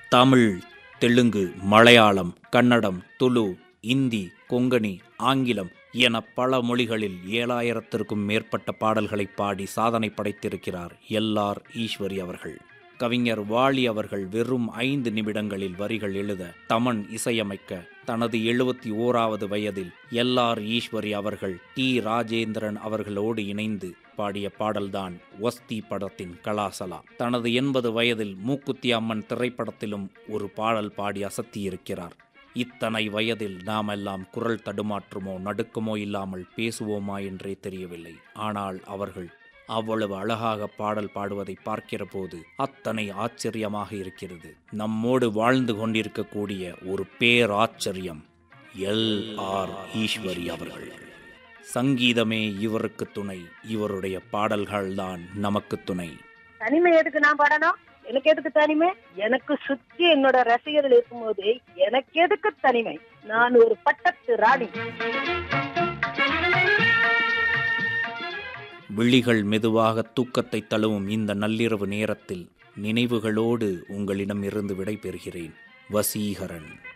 தமிழ் தெலுங்கு மலையாளம் கன்னடம் துளு இந்தி கொங்கணி ஆங்கிலம் என பல மொழிகளில் ஏழாயிரத்திற்கும் மேற்பட்ட பாடல்களை பாடி சாதனை படைத்திருக்கிறார் எல்ஆர் ஈஸ்வரி அவர்கள் கவிஞர் வாலி அவர்கள் வெறும் ஐந்து நிமிடங்களில் வரிகள் எழுத தமன் இசையமைக்க தனது எழுபத்தி ஓராவது வயதில் எல்ஆர் ஈஸ்வரி அவர்கள் டி ராஜேந்திரன் அவர்களோடு இணைந்து பாடிய பாடல்தான் ஒஸ்தி படத்தின் கலாசலா தனது எண்பது வயதில் மூக்குத்தி அம்மன் திரைப்படத்திலும் ஒரு பாடல் பாடி அசத்தியிருக்கிறார் இத்தனை வயதில் நாமெல்லாம் குரல் தடுமாற்றுமோ நடுக்கமோ இல்லாமல் பேசுவோமா என்றே தெரியவில்லை ஆனால் அவர்கள் அவ்வளவு அழகாக பாடல் பாடுவதை பார்க்கிற போது அத்தனை ஆச்சரியமாக இருக்கிறது நம்மோடு வாழ்ந்து கொண்டிருக்கக்கூடிய ஒரு பேராச்சரியம் எல் ஆர் ஈஸ்வரி அவர்கள் சங்கீதமே இவருக்கு துணை இவருடைய பாடல்கள்தான் நமக்கு துணை தனிமை எதுக்கு நான் பாடணும் எனக்கு எதுக்கு தனிமை எனக்கு சுத்தி என்னோட ரசிகர்கள் இருக்கும்போது எனக்கு எதுக்கு தனிமை நான் ஒரு பட்டத்து ராணி விழிகள் மெதுவாக தூக்கத்தை தழுவும் இந்த நள்ளிரவு நேரத்தில் நினைவுகளோடு உங்களிடம் இருந்து விடை பெறுகிறேன் வசீகரன்